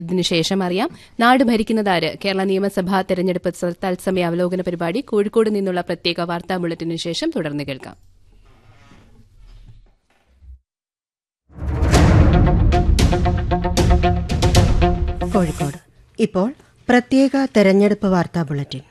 ഇതിനുശേഷം അറിയാം നാട് ഭരിക്കുന്നതാര് കേരള നിയമസഭാ തെരഞ്ഞെടുപ്പ് സ- തത്സമയ അവലോകന പരിപാടി കോഴിക്കോട് നിന്നുള്ള പ്രത്യേക വാർത്താ ബുള്ളറ്റിനു ശേഷം തുടർന്ന് കേൾക്കാം കോഴിക്കോട് ഇപ്പോൾ പ്രത്യേക തെരഞ്ഞെടുപ്പ് വാർത്താ ബുള്ളറ്റിൻ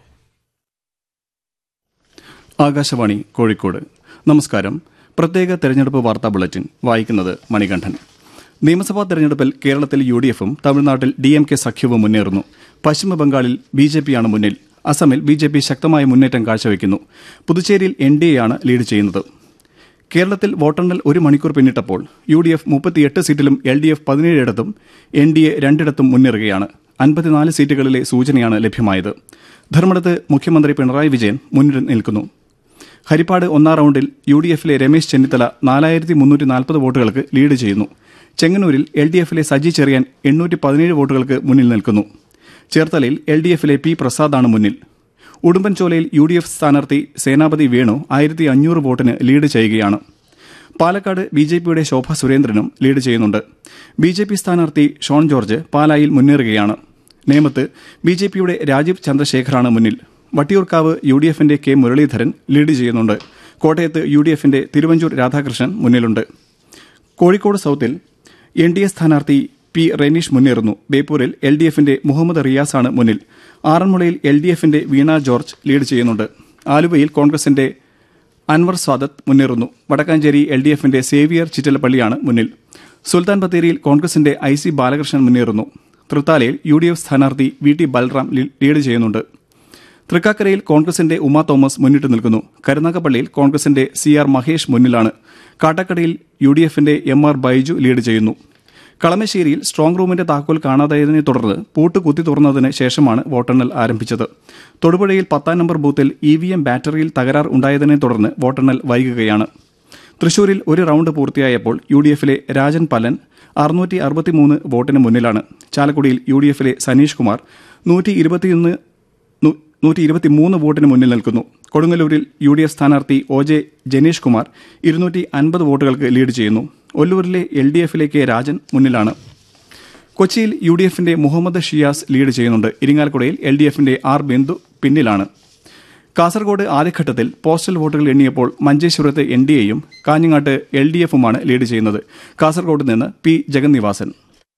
ആകാശവാണി കോഴിക്കോട് നമസ്കാരം പ്രത്യേക തെരഞ്ഞെടുപ്പ് വാർത്താ ബുള്ളറ്റിൻ വായിക്കുന്നത് മണികണ്ഠൻ നിയമസഭാ തെരഞ്ഞെടുപ്പിൽ കേരളത്തിൽ യു ഡി എഫും തമിഴ്നാട്ടിൽ ഡി എം കെ സഖ്യവും മുന്നേറുന്നു പശ്ചിമ ബംഗാളിൽ ബി ജെ പിയാണ് മുന്നിൽ അസമിൽ ബി ജെ പി ശക്തമായ മുന്നേറ്റം കാഴ്ചവെക്കുന്നു പുതുച്ചേരിയിൽ എൻ ഡി എയാണ് ലീഡ് ചെയ്യുന്നത് കേരളത്തിൽ വോട്ടെണ്ണൽ ഒരു മണിക്കൂർ പിന്നിട്ടപ്പോൾ യു ഡി എഫ് മുപ്പത്തിയെട്ട് സീറ്റിലും എൽ ഡി എഫ് പതിനേഴിടത്തും എൻ ഡി എ രണ്ടിടത്തും മുന്നേറുകയാണ് അൻപത്തിനാല് സീറ്റുകളിലെ സൂചനയാണ് ലഭ്യമായത് ധർമ്മടത്ത് മുഖ്യമന്ത്രി പിണറായി വിജയൻ മുന്നിൽ നിൽക്കുന്നു ഹരിപ്പാട് ഒന്നാം റൌണ്ടിൽ യു ഡി എഫിലെ രമേശ് ചെന്നിത്തല നാലായിരത്തി മുന്നൂറ്റി നാൽപ്പത് വോട്ടുകൾക്ക് ലീഡ് ചെയ്യുന്നു ചെങ്ങന്നൂരിൽ എൽ ഡി എഫിലെ സജി ചെറിയാൻ എണ്ണൂറ്റി പതിനേഴ് വോട്ടുകൾക്ക് മുന്നിൽ നിൽക്കുന്നു ചേർത്തലയിൽ എൽ ഡി എഫിലെ പി പ്രസാദാണ് മുന്നിൽ ഉടുമ്പൻചോലയിൽ യു ഡി എഫ് സ്ഥാനാർത്ഥി സേനാപതി വേണു ആയിരത്തി അഞ്ഞൂറ് വോട്ടിന് ലീഡ് ചെയ്യുകയാണ് പാലക്കാട് ബി ജെ പിയുടെ ശോഭ സുരേന്ദ്രനും ലീഡ് ചെയ്യുന്നുണ്ട് ബി ജെ പി സ്ഥാനാർത്ഥി ഷോൺ ജോർജ് പാലായിൽ മുന്നേറുകയാണ് നേമത്ത് ബി ജെ പിയുടെ രാജീവ് ചന്ദ്രശേഖറാണ് മുന്നിൽ വട്ടിയൂർക്കാവ് യു ഡി എഫിന്റെ കെ മുരളീധരൻ ലീഡ് ചെയ്യുന്നുണ്ട് കോട്ടയത്ത് യു ഡി എഫിന്റെ തിരുവഞ്ചൂർ രാധാകൃഷ്ണൻ മുന്നിലുണ്ട് കോഴിക്കോട് സൌത്തിൽ എൻ ഡി എ സ്ഥാനാർത്ഥി പി റെനീഷ് മുന്നേറുന്നു ബേപ്പൂരിൽ എൽ ഡി എഫിന്റെ മുഹമ്മദ് റിയാസാണ് മുന്നിൽ ആറന്മുളയിൽ എൽ ഡി എഫിന്റെ വീണ ജോർജ് ലീഡ് ചെയ്യുന്നുണ്ട് ആലുവയിൽ കോൺഗ്രസിന്റെ അൻവർ സ്വാദത്ത് മുന്നേറുന്നു വടക്കാഞ്ചേരി എൽ ഡി എഫിന്റെ സേവിയർ ചിറ്റലപ്പള്ളിയാണ് മുന്നിൽ സുൽത്താൻ ബത്തേരിയിൽ കോൺഗ്രസിന്റെ ഐ സി ബാലകൃഷ്ണൻ മുന്നേറുന്നു തൃത്താലയിൽ യു ഡി എഫ് സ്ഥാനാർത്ഥി വി ടി ബൽറാം ലീ- ലീഡ് ചെയ്യുന്നുണ്ട് തൃക്കാക്കരയിൽ കോൺഗ്രസിന്റെ ഉമാ തോമസ് മുന്നിട്ട് നിൽക്കുന്നു കരുനാഗപ്പള്ളിയിൽ കോൺഗ്രസിന്റെ സി ആർ മഹേഷ് മുന്നിലാണ് കാട്ടാക്കടയിൽ യു ഡി എഫിന്റെ എം ആർ ബൈജു ലീഡ് ചെയ്യുന്നു കളമശ്ശേരിയിൽ സ്ട്രോങ് റൂമിന്റെ താക്കോൽ കാണാതായതിനെ തുടർന്ന് പൂട്ട് കുത്തി തുറന്നതിന് ശേഷമാണ് വോട്ടെണ്ണൽ ആരംഭിച്ചത് തൊടുപുഴയിൽ പത്താം നമ്പർ ബൂത്തിൽ ഇ വി എം ബാറ്ററിയിൽ തകരാർ ഉണ്ടായതിനെ തുടർന്ന് വോട്ടെണ്ണൽ വൈകുകയാണ് തൃശൂരിൽ ഒരു റൌണ്ട് പൂർത്തിയായപ്പോൾ യു ഡി എഫിലെ രാജൻ പലൻ അറുന്നൂറ്റി അറുപത്തിമൂന്ന് വോട്ടിന് മുന്നിലാണ് ചാലക്കുടിയിൽ യു ഡി എഫിലെ സനീഷ് കുമാർ നൂറ്റി ഇരുപത്തിയൊന്ന് നൂ- നൂറ്റി ഇരുപത്തിമൂന്ന് വോട്ടിന് മുന്നിൽ നിൽക്കുന്നു കൊടുങ്ങല്ലൂരിൽ യു ഡി എഫ് സ്ഥാനാർത്ഥി ഒ ജെ ജനീഷ് കുമാർ ഇരുന്നൂറ്റി അൻപത് വോട്ടുകൾക്ക് ലീഡ് ചെയ്യുന്നു ഒല്ലൂരിലെ എൽ ഡി എഫിലെ കെ രാജൻ മുന്നിലാണ് കൊച്ചിയിൽ യു ഡി എഫിന്റെ മുഹമ്മദ് ഷിയാസ് ലീഡ് ചെയ്യുന്നുണ്ട് ഇരിങ്ങാലക്കുടയിൽ എൽ ഡി എഫിന്റെ ആർ ബിന്ദു പിന്നിലാണ് കാസർഗോഡ് ആദ്യഘട്ടത്തിൽ പോസ്റ്റൽ വോട്ടുകൾ എണ്ണിയപ്പോൾ മഞ്ചേശ്വരത്ത് എൻ ഡി എയും കാഞ്ഞങ്ങാട്ട് എൽ ഡി എഫുമാണ് ലീഡ് ചെയ്യുന്നത് കാസർഗോഡ് നിന്ന് പി ജഗന്നിവാസൻ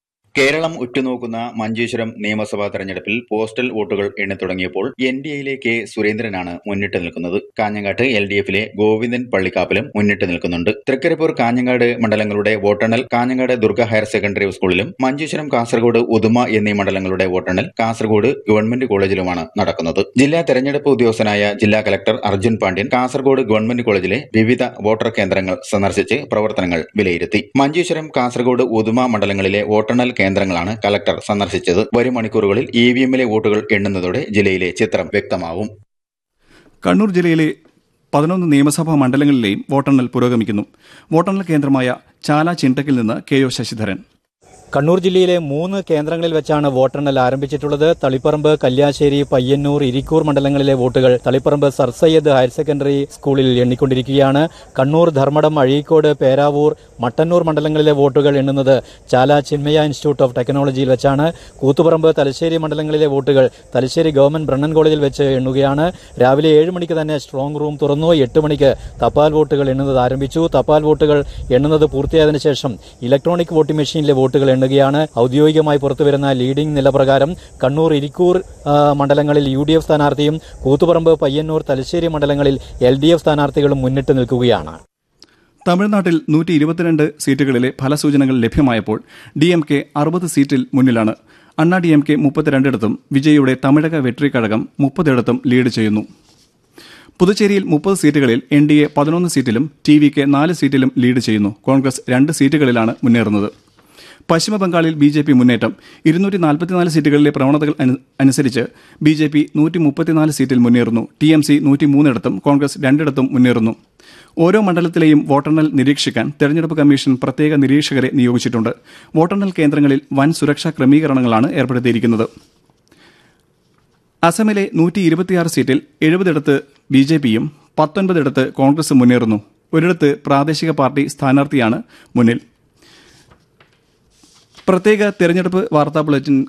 കേരളം ഉറ്റുനോക്കുന്ന മഞ്ചേശ്വരം നിയമസഭാ തെരഞ്ഞെടുപ്പിൽ പോസ്റ്റൽ വോട്ടുകൾ എണ്ണിത്തുടങ്ങിയപ്പോൾ എൻ ഡി എയിലെ കെ സുരേന്ദ്രനാണ് മുന്നിട്ട് നിൽക്കുന്നത് കാഞ്ഞങ്ങാട്ട് എൽ ഡി എഫിലെ ഗോവിന്ദൻ പള്ളിക്കാപ്പിലും മുന്നിട്ട് നിൽക്കുന്നുണ്ട് തൃക്കരിപ്പൂർ കാഞ്ഞങ്ങാട് മണ്ഡലങ്ങളുടെ വോട്ടെണ്ണൽ കാഞ്ഞങ്ങാട് ദുർഗ ഹയർ സെക്കൻഡറി സ്കൂളിലും മഞ്ചേശ്വരം കാസർഗോഡ് ഉദുമ എന്നീ മണ്ഡലങ്ങളുടെ വോട്ടെണ്ണൽ കാസർഗോഡ് ഗവൺമെന്റ് കോളേജിലുമാണ് നടക്കുന്നത് ജില്ലാ തെരഞ്ഞെടുപ്പ് ഉദ്യോഗസ്ഥനായ ജില്ലാ കലക്ടർ അർജുൻ പാണ്ഡ്യൻ കാസർഗോഡ് ഗവൺമെന്റ് കോളേജിലെ വിവിധ വോട്ടർ കേന്ദ്രങ്ങൾ സന്ദർശിച്ച് പ്രവർത്തനങ്ങൾ വിലയിരുത്തി മഞ്ചേശ്വരം കാസർഗോഡ് ഉദുമ മണ്ഡലങ്ങളിലെ വോട്ടെണ്ണൽ കേന്ദ്രങ്ങളാണ് കലക്ടർ സന്ദർശിച്ചത് വരും മണിക്കൂറുകളിൽ ഇ വി എമ്മിലെ വോട്ടുകൾ എണ്ണുന്നതോടെ ജില്ലയിലെ ചിത്രം വ്യക്തമാവും കണ്ണൂർ ജില്ലയിലെ പതിനൊന്ന് നിയമസഭാ മണ്ഡലങ്ങളിലെയും വോട്ടെണ്ണൽ പുരോഗമിക്കുന്നു വോട്ടെണ്ണൽ കേന്ദ്രമായ ചാല ചിന്തക്കിൽ നിന്ന് കെ ഒ ശശിധരൻ കണ്ണൂർ ജില്ലയിലെ മൂന്ന് കേന്ദ്രങ്ങളിൽ വെച്ചാണ് വോട്ടെണ്ണൽ ആരംഭിച്ചിട്ടുള്ളത് തളിപ്പറമ്പ് കല്യാശ്ശേരി പയ്യന്നൂർ ഇരിക്കൂർ മണ്ഡലങ്ങളിലെ വോട്ടുകൾ Taliparamba sir Syed higher secondary സ്കൂളിൽ എണ്ണിക്കൊണ്ടിരിക്കുകയാണ് കണ്ണൂർ ധർമ്മടം അഴീക്കോട് പേരാവൂർ മട്ടന്നൂർ മണ്ഡലങ്ങളിലെ വോട്ടുകൾ എണ്ണുന്നത് ചാല ചിന്മയ ഇൻസ്റ്റിറ്റ്യൂട്ട് ഓഫ് ടെക്നോളജിയിൽ വെച്ചാണ് കൂത്തുപറമ്പ് തലശ്ശേരി മണ്ഡലങ്ങളിലെ വോട്ടുകൾ തലശ്ശേരി ഗവൺമെന്റ് ബ്രണ്ണൻ കോളേജിൽ വെച്ച് എണ്ണുകയാണ് രാവിലെ ഏഴ് മണിക്ക് തന്നെ സ്ട്രോങ് റൂം തുറന്നു എട്ട് മണിക്ക് തപാൽ വോട്ടുകൾ എണ്ണുന്നത് ആരംഭിച്ചു തപാൽ വോട്ടുകൾ എണ്ണുന്നത് പൂർത്തിയായതിനു ശേഷം ഇലക്ട്രോണിക് വോട്ടിംഗ് മെഷീനിലെ വോട്ടുകൾ എണ്ണുകയാണ് ഔദ്യോഗികമായി പുറത്തുവരുന്ന ലീഡിംഗ് നിലപ്രകാരം കണ്ണൂർ ഇരിക്കൂർ ആ, മണ്ഡലങ്ങളിൽ യു ഡി എഫ് സ്ഥാനാർത്ഥിയും കൂത്തുപറമ്പ് പയ്യന്നൂർ തലശ്ശേരി മണ്ഡലങ്ങളിൽ എൽ ഡി എഫ് സ്ഥാനാർത്ഥികളും മുന്നിട്ട് നിൽക്കുകയാണ് തമിഴ്നാട്ടിൽ നൂറ്റി ഇരുപത്തിരണ്ട് സീറ്റുകളിലെ ഫലസൂചനകൾ ലഭ്യമായപ്പോൾ ഡി എം കെ അറുപത് സീറ്റിൽ മുന്നിലാണ് അണ്ണാ ഡി എം കെ മുപ്പത്തിരണ്ടിടത്തും വിജയിയുടെ തമിഴക വെട്രി കഴകം മുപ്പതിടത്തും ലീഡ് ചെയ്യുന്നു പുതുച്ചേരിയിൽ മുപ്പത് സീറ്റുകളിൽ എൻ ഡി എ പതിനൊന്ന് സീറ്റിലും ടി വി കെ നാല് സീറ്റിലും ലീഡ് ചെയ്യുന്നു കോൺഗ്രസ് രണ്ട് സീറ്റുകളിലാണ് മുന്നേറുന്നത് പശ്ചിമ ബംഗാളിൽ ബി ജെ പി മുന്നേറ്റം ഇരുന്നൂറ്റി നാൽപ്പത്തിനാല് സീറ്റുകളിലെ പ്രവണതകൾ അനു- അനുസരിച്ച് ബി ജെ പി നൂറ്റി മുപ്പത്തിനാല് സീറ്റിൽ മുന്നേറുന്നു ടി എം സി നൂറ്റി മൂന്നിടത്തും കോൺഗ്രസ് രണ്ടിടത്തും മുന്നേറുന്നു ഓരോ മണ്ഡലത്തിലെയും വോട്ടെണ്ണൽ നിരീക്ഷിക്കാൻ തെരഞ്ഞെടുപ്പ് കമ്മീഷൻ പ്രത്യേക നിരീക്ഷകരെ നിയോഗിച്ചിട്ടുണ്ട് വോട്ടെണ്ണൽ കേന്ദ്രങ്ങളിൽ വൻ സുരക്ഷാ ക്രമീകരണങ്ങളാണ് ഏർപ്പെടുത്തിയിരിക്കുന്നത് അസമിലെ നൂറ്റി ഇരുപത്തിയാറ് സീറ്റിൽ എഴുപതിടത്ത് ബി ജെ പിയും പത്തൊൻപതിടത്ത് കോൺഗ്രസും മുന്നേറുന്നു ഒരിടത്ത് പ്രാദേശിക പാർട്ടി സ്ഥാനാർത്ഥിയാണ് മുന്നിൽ പ്രത്യേക തെരഞ്ഞെടുപ്പ് വാർത്താ ബുള്ളറ്റിൻ